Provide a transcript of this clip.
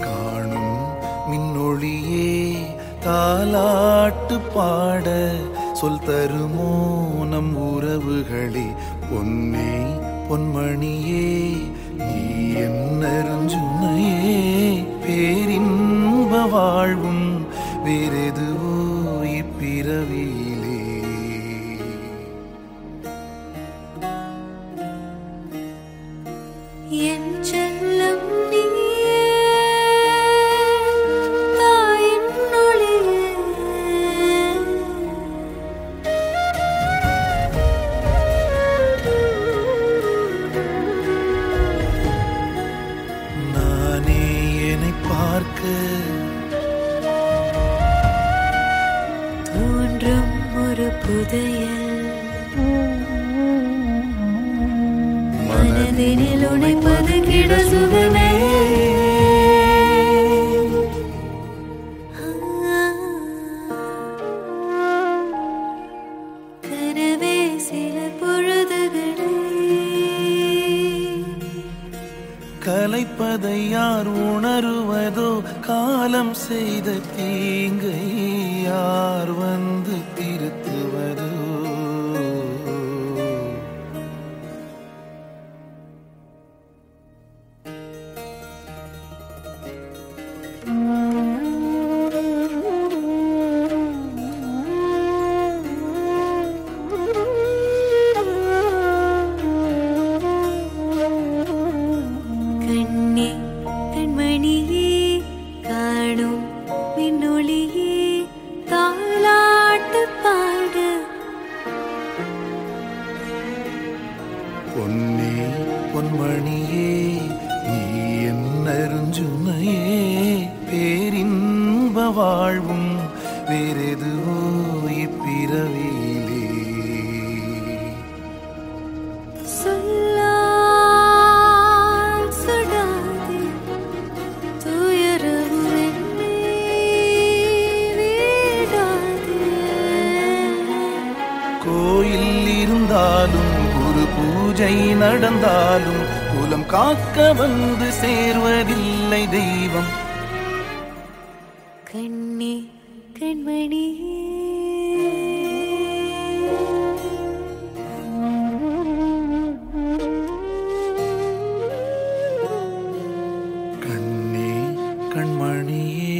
காணும் மின்னொளியே தாலாட்டு பாட சொல் தருமோ நம் உறவுகளே பொன்னே பொன்மணியே நீ என்னருஞ்சுனையே பேரின்ப வாழ்வும் வேறெதுவோ இப்பிறவியிலே என் செல்லம் நீயே தாயின் ஒளியே நானே என்னை பார்க்க தோன்றும் ஒரு புதையல் மனதினில் உடைப்பது கிட சுகமே கனவே சில பொழுதுகளே கலைப்பதை யார் உணருவதோ காலம் செய்த தீங்கை யார் வந்து திருத்துவதோ கண்ணே கண்மணியே காணும் மின்னொளியே தாலாட்டு பாட பொன்னே பொன்மணியே நீ என்னருஞ்சுனையே பேரின்ப வாழ்வும் வேறெதுவோ இப்பிறவியிலே சொல்லால் சுடாதே துயரமும் என்னை வீடாதே கோயில் இருந்தாலும் குரு பூஜை நடந்தாலும் குலம் காக்க வந்து சேர்வதில்லை தெய்வம் கண்ணே கண்மணியே கண்ணே கண்மணியே